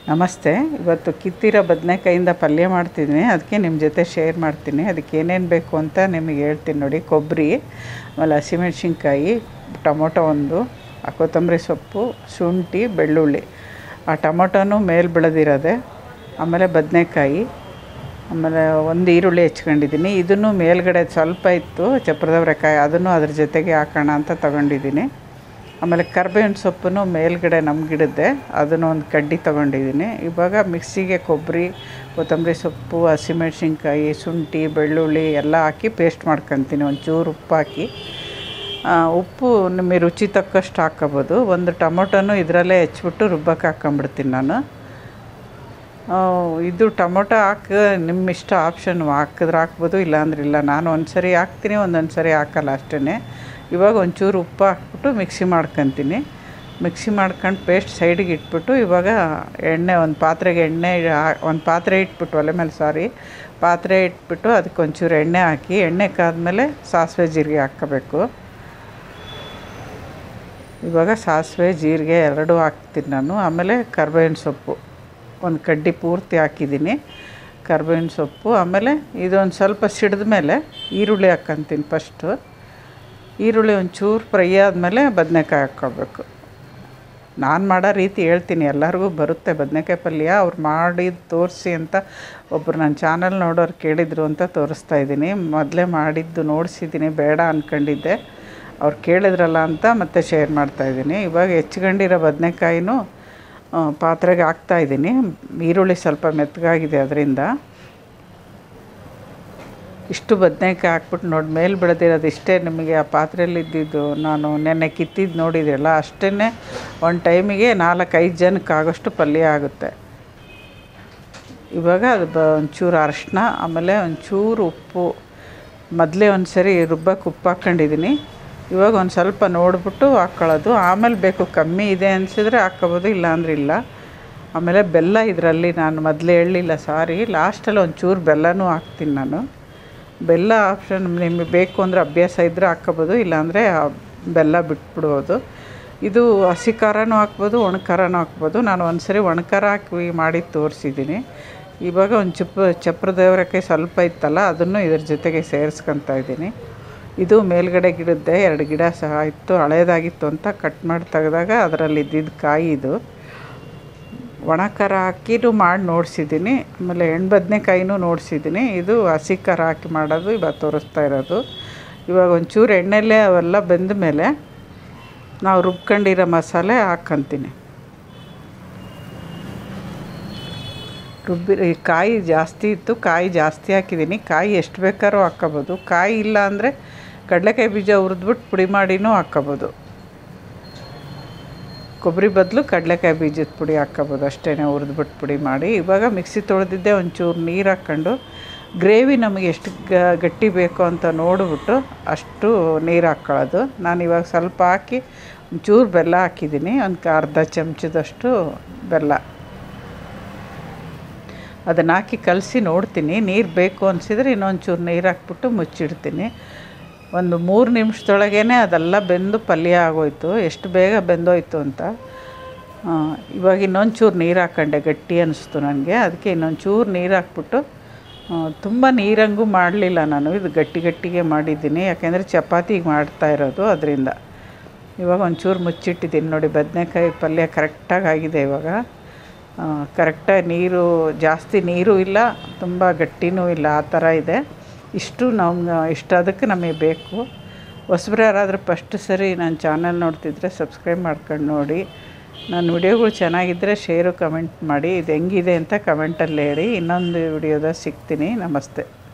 ನಮಸ್ತೆ ಇವತ್ತು ಕಿತ್ತಿರೋ ಬದನೆಕಾಯಿಂದ ಪಲ್ಯ ಮಾಡ್ತಿದ್ದೀನಿ ಅದಕ್ಕೆ ನಿಮ್ಮ ಜೊತೆ ಶೇರ್ ಮಾಡ್ತೀನಿ ಅದಕ್ಕೆ ಏನೇನು ಬೇಕು ಅಂತ ನಿಮಗೆ ಹೇಳ್ತೀನಿ ನೋಡಿ ಕೊಬ್ಬರಿ ಆಮೇಲೆ ಹಸಿಮೆಣ್ಸಿನ್ಕಾಯಿ ಟೊಮೊಟೊ ಒಂದು ಆ ಕೊತ್ತಂಬರಿ ಸೊಪ್ಪು ಶುಂಠಿ ಬೆಳ್ಳುಳ್ಳಿ ಆ ಟೊಮೊಟೊನೂ ಮೇಲೆ ಬೆಳೆದಿರೋದೆ ಆಮೇಲೆ ಬದನೆಕಾಯಿ ಆಮೇಲೆ ಒಂದು ಈರುಳ್ಳಿ ಹೆಚ್ಕೊಂಡಿದ್ದೀನಿ ಇದನ್ನು ಮೇಲ್ಗಡೆ ಸ್ವಲ್ಪ ಇತ್ತು ಚಪ್ರದವರೆಕಾಯಿ ಅದನ್ನು ಅದ್ರ ಜೊತೆಗೆ ಹಾಕೋಣ ಅಂತ ತಗೊಂಡಿದ್ದೀನಿ ಆಮೇಲೆ ಕರ್ಬೇವಿನ ಸೊಪ್ಪನ್ನು ಮೇಲ್ಗಡೆ ನಮ್ಮ ಗಿಡದ್ದೆ ಅದನ್ನು ಒಂದು ಕಡ್ಡಿ ತೊಗೊಂಡಿದ್ದೀನಿ ಇವಾಗ ಮಿಕ್ಸಿಗೆ ಕೊಬ್ಬರಿ ಕೊತ್ತಂಬರಿ ಸೊಪ್ಪು ಹಸಿಮೆಣ್ಸಿನ್ಕಾಯಿ ಶುಂಠಿ ಬೆಳ್ಳುಳ್ಳಿ ಎಲ್ಲ ಹಾಕಿ ಪೇಸ್ಟ್ ಮಾಡ್ಕೊತೀನಿ ಒಂಚೂರು ಉಪ್ಪು ಹಾಕಿ ಆ, ಉಪ್ಪು ನಿಮಗೆ ರುಚಿ ತಕ್ಕಷ್ಟು ಹಾಕ್ಕೋಬೋದು ಒಂದು ಟೊಮೊಟೊನು ಇದರಲ್ಲೇ ಹೆಚ್ಚಿಬಿಟ್ಟು ರುಬ್ಬಕ್ಕೆ ಹಾಕ್ಕೊಂಬಿಡ್ತೀನಿ ನಾನು ಆ, ಇದು ಟೊಮೊಟೊ ಹಾಕಿ ನಿಮ್ಮ ಇಷ್ಟ ಆಪ್ಷನ್ ಹಾಕಿದ್ರೆ ಹಾಕ್ಬೋದು ಇಲ್ಲಾಂದ್ರೆ ಇಲ್ಲ ನಾನು ಒಂದು ಸರಿ ಹಾಕ್ತೀನಿ ಒಂದೊಂದು ಸರಿ ಹಾಕಲ್ಲ ಅಷ್ಟೇ ಇವಾಗ ಒಂಚೂರು ಉಪ್ಪು ಹಾಕ್ಬಿಟ್ಟು ಮಿಕ್ಸಿ ಮಾಡ್ಕೊತೀನಿ ಮಿಕ್ಸಿ ಮಾಡ್ಕೊಂಡು ಪೇಸ್ಟ್ ಸೈಡಿಗೆ ಇಟ್ಬಿಟ್ಟು ಇವಾಗ ಎಣ್ಣೆ ಒಂದು ಪಾತ್ರೆಗೆ ಎಣ್ಣೆ ಒಂದು ಪಾತ್ರೆ ಇಟ್ಬಿಟ್ಟು ಒಲೆ ಮೇಲೆ ಸಾರಿ ಪಾತ್ರೆ ಇಟ್ಬಿಟ್ಟು ಅದಕ್ಕೆ ಒಂಚೂರು ಎಣ್ಣೆ ಹಾಕಿ ಎಣ್ಣೆ ಕಾದ್ಮೇಲೆ ಸಾಸಿವೆ ಜೀರಿಗೆ ಹಾಕ್ಕೋಬೇಕು ಇವಾಗ ಸಾಸಿವೆ ಜೀರಿಗೆ ಎರಡೂ ಹಾಕ್ತೀನಿ ನಾನು ಆಮೇಲೆ ಕರ್ಬೇವಿನ ಸೊಪ್ಪು ಒಂದು ಕಡ್ಡಿ ಪೂರ್ತಿ ಹಾಕಿದ್ದೀನಿ ಕರ್ಬೇವಿನ ಸೊಪ್ಪು ಆಮೇಲೆ ಇದೊಂದು ಸ್ವಲ್ಪ ಸಿಡಿದ ಮೇಲೆ ಈರುಳ್ಳಿ ಹಾಕ್ಕೊಂತೀನಿ ಫಸ್ಟು ಈರುಳ್ಳಿ ಒಂಚೂರು ಫ್ರೈ ಆದಮೇಲೆ ಬದನೆಕಾಯಿ ಹಾಕ್ಕೊಳ್ಬೇಕು ನಾನು ಮಾಡೋ ರೀತಿ ಹೇಳ್ತೀನಿ ಎಲ್ಲರಿಗೂ ಬರುತ್ತೆ ಬದನೆಕಾಯಿ ಪಲ್ಯ ಅವ್ರು ಮಾಡಿದ್ದು ತೋರಿಸಿ ಅಂತ ಒಬ್ಬರು ನನ್ನ ಚಾನಲ್ ನೋಡೋರು ಕೇಳಿದರು ಅಂತ ತೋರಿಸ್ತಾ ಇದ್ದೀನಿ ಮೊದಲೇ ಮಾಡಿದ್ದು ನೋಡಿಸಿದ್ದೀನಿ ಬೇಡ ಅಂದ್ಕೊಂಡಿದ್ದೆ ಅವ್ರು ಕೇಳಿದ್ರಲ್ಲ ಅಂತ ಮತ್ತೆ ಶೇರ್ ಮಾಡ್ತಾಯಿದ್ದೀನಿ ಇವಾಗ ಹೆಚ್ಕೊಂಡಿರೋ ಬದನೆಕಾಯಿನೂ ಪಾತ್ರೆಗೆ ಹಾಕ್ತಾಯಿದ್ದೀನಿ ಈರುಳ್ಳಿ ಸ್ವಲ್ಪ ಮೆತ್ತಗಾಗಿದೆ ಅದರಿಂದ ಇಷ್ಟು ಬದನೆಕಾಯಿ ಹಾಕ್ಬಿಟ್ಟು ನೋಡಿ ಮೇಲೆ ಬೆಳೆದಿರೋದು ಇಷ್ಟೇ ನಿಮಗೆ ಆ ಪಾತ್ರೆಯಲ್ಲಿ ಇದ್ದಿದ್ದು ನಾನು ನೆನ್ನೆ ಕಿತ್ತಿದ್ದು ನೋಡಿದ್ರಲ್ಲ ಅಷ್ಟೇ ಒಂದು ಟೈಮಿಗೆ ನಾಲ್ಕೈದು ಜನಕ್ಕೆ ಆಗೋಷ್ಟು ಪಲ್ಯ ಆಗುತ್ತೆ ಇವಾಗ ಅದು ಬ ಒಂಚೂರು ಅರಶಿನ ಆಮೇಲೆ ಒಂಚೂರು ಉಪ್ಪು ಮೊದಲೇ ಒಂದು ಸರಿ ರುಬ್ಬಕ್ಕೆ ಉಪ್ಪು ಹಾಕ್ಕೊಂಡಿದ್ದೀನಿ ಇವಾಗ ಒಂದು ಸ್ವಲ್ಪ ನೋಡ್ಬಿಟ್ಟು ಹಾಕ್ಕೊಳ್ಳೋದು ಆಮೇಲೆ ಬೇಕು ಕಮ್ಮಿ ಇದೆ ಅನಿಸಿದ್ರೆ ಹಾಕ್ಕೋಬೋದು ಇಲ್ಲ ಅಂದ್ರೆ ಇಲ್ಲ ಆಮೇಲೆ ಬೆಲ್ಲ ಇದರಲ್ಲಿ ನಾನು ಮೊದಲೇ ಹೇಳಲಿಲ್ಲ ಸಾರಿ ಲಾಸ್ಟಲ್ಲಿ ಒಂಚೂರು ಬೆಲ್ಲನೂ ಹಾಕ್ತೀನಿ ನಾನು ಬೆಲ್ಲ ಆಪ್ಷನ್ ನಿಮಗೆ ಬೇಕು ಅಂದರೆ ಅಭ್ಯಾಸ ಇದ್ದರೆ ಹಾಕ್ಕೋಬೋದು ಇಲ್ಲಾಂದರೆ ಆ ಬೆಲ್ಲ ಬಿಟ್ಬಿಡ್ಬೋದು ಇದು ಹಸಿ ಖಾರನೂ ಹಾಕ್ಬೋದು ಒಣ ಖಾರನೂ ಹಾಕ್ಬೋದು ನಾನು ಒಂದು ಸರಿ ಒಣ ಖಾರ ಹಾಕಿ ಮಾಡಿ ತೋರಿಸಿದ್ದೀನಿ ಇವಾಗ ಒಂದು ಚಪ್ರ ಚಪ್ರದೇವರಕಾಯಿ ಸ್ವಲ್ಪ ಇತ್ತಲ್ಲ ಅದನ್ನು ಇದ್ರ ಜೊತೆಗೆ ಸೇರಿಸ್ಕೊತಾ ಇದ್ದೀನಿ ಇದು ಮೇಲ್ಗಡೆ ಗಿಡದ್ದೆ ಎರಡು ಗಿಡ ಸಹ ಇತ್ತು ಹಳೇದಾಗಿತ್ತು ಅಂತ ಕಟ್ ಮಾಡಿ ತೆಗೆದಾಗ ಅದರಲ್ಲಿ ಇದ್ದಿದ್ದು ಕಾಯಿ ಇದು ಒಣ ಖಾರ ಹಾಕಿನೂ ಮಾಡಿ ನೋಡಿಸಿದ್ದೀನಿ ಆಮೇಲೆ ಎಣ್ಣೆ ಬದನೆಕಾಯಿನೂ ನೋಡಿಸಿದ್ದೀನಿ ಇದು ಹಸಿ ಖಾರ ಹಾಕಿ ಮಾಡೋದು ಇವಾಗ ತೋರಿಸ್ತಾ ಇರೋದು ಇವಾಗ ಒಂಚೂರು ಎಣ್ಣೆಲೇ ಅವೆಲ್ಲ ಬೆಂದ ಮೇಲೆ ನಾವು ರುಬ್ಕೊಂಡಿರೋ ಮಸಾಲೆ ಹಾಕ್ಕೊಂತೀನಿ ರುಬ್ಬಿ ಈ ಕಾಯಿ ಜಾಸ್ತಿ ಇತ್ತು ಕಾಯಿ ಜಾಸ್ತಿ ಹಾಕಿದ್ದೀನಿ ಕಾಯಿ ಎಷ್ಟು ಬೇಕಾದ್ರೂ ಹಾಕ್ಕೋಬೋದು ಕಾಯಿ ಇಲ್ಲ ಅಂದರೆ ಕಡಲೆಕಾಯಿ ಬೀಜ ಹುರಿದ್ಬಿಟ್ಟು ಪುಡಿ ಮಾಡಿನೂ ಹಾಕ್ಕೋಬೋದು ಕೊಬ್ಬರಿ ಬದಲು ಕಡಲೆಕಾಯಿ ಬೀಜದ ಪುಡಿ ಹಾಕ್ಕೋಬೋದು ಅಷ್ಟೇ ಹುರಿದ್ಬಿಟ್ಟು ಪುಡಿ ಮಾಡಿ ಇವಾಗ ಮಿಕ್ಸಿ ತೊಳೆದಿದ್ದೆ ಒಂಚೂರು ನೀರು ಹಾಕ್ಕೊಂಡು ಗ್ರೇವಿ ನಮಗೆ ಎಷ್ಟು ಗಟ್ಟಿ ಬೇಕು ಅಂತ ನೋಡಿಬಿಟ್ಟು ಅಷ್ಟು ನೀರು ಹಾಕ್ಕೊಳ್ಳೋದು ನಾನು ಇವಾಗ ಸ್ವಲ್ಪ ಹಾಕಿ ಒಂಚೂರು ಬೆಲ್ಲ ಹಾಕಿದ್ದೀನಿ ಒಂದು ಅರ್ಧ ಚಮಚದಷ್ಟು ಬೆಲ್ಲ ಅದನ್ನು ಹಾಕಿ ಕಲಸಿ ನೋಡ್ತೀನಿ ನೀರು ಬೇಕು ಅನಿಸಿದ್ರೆ ಇನ್ನೊಂಚೂರು ನೀರು ಹಾಕ್ಬಿಟ್ಟು ಮುಚ್ಚಿಡ್ತೀನಿ ಒಂದು ಮೂರು ನಿಮಿಷದೊಳಗೇ ಅದೆಲ್ಲ ಬೆಂದು ಪಲ್ಯ ಆಗೋಯ್ತು ಎಷ್ಟು ಬೇಗ ಬೆಂದೋಯ್ತು ಅಂತ ಆ, ಇವಾಗ ಇನ್ನೊಂಚೂರು ನೀರು ಹಾಕ್ಕೊಂಡೆ ಗಟ್ಟಿ ಅನ್ನಿಸ್ತು ನನಗೆ ಅದಕ್ಕೆ ಇನ್ನೊಂಚೂರು ನೀರು ಹಾಕ್ಬಿಟ್ಟು ತುಂಬ ನೀರಂಗೂ ಮಾಡಲಿಲ್ಲ ನಾನು ಇದು ಗಟ್ಟಿ ಗಟ್ಟಿಗೆ ಮಾಡಿದ್ದೀನಿ ಯಾಕೆಂದರೆ ಚಪಾತಿಗೆ ಮಾಡ್ತಾ ಇರೋದು ಅದರಿಂದ ಇವಾಗ ಒಂಚೂರು ಮುಚ್ಚಿಟ್ಟಿದ್ದೀನಿ ನೋಡಿ ಬದನೆಕಾಯಿ ಪಲ್ಯ ಕರೆಕ್ಟಾಗಿ ಆಗಿದೆ ಇವಾಗ ಕರೆಕ್ಟಾಗಿ ನೀರು ಜಾಸ್ತಿ ನೀರು ಇಲ್ಲ ತುಂಬ ಗಟ್ಟಿನೂ ಇಲ್ಲ ಆ ಥರ ಇದೆ ಇಷ್ಟು ನಮ್ಗೆ ಇಷ್ಟ ಅದಕ್ಕೆ ನಮಗೆ ಬೇಕು ಹೊಸಬ್ರು ಯಾರಾದರೂ ಫಸ್ಟ್ ಸರಿ ನನ್ನ ಚಾನಲ್ ನೋಡ್ತಿದ್ರೆ ಸಬ್ಸ್ಕ್ರೈಬ್ ಮಾಡ್ಕೊಂಡು ನೋಡಿ ನನ್ನ ವಿಡಿಯೋಗಳು ಚೆನ್ನಾಗಿದ್ದರೆ ಶೇರು ಕಮೆಂಟ್ ಮಾಡಿ ಇದು ಹೆಂಗಿದೆ ಅಂತ ಕಮೆಂಟಲ್ಲಿ ಹೇಳಿ ಇನ್ನೊಂದು ವಿಡಿಯೋದಾಗ ಸಿಗ್ತೀನಿ ನಮಸ್ತೆ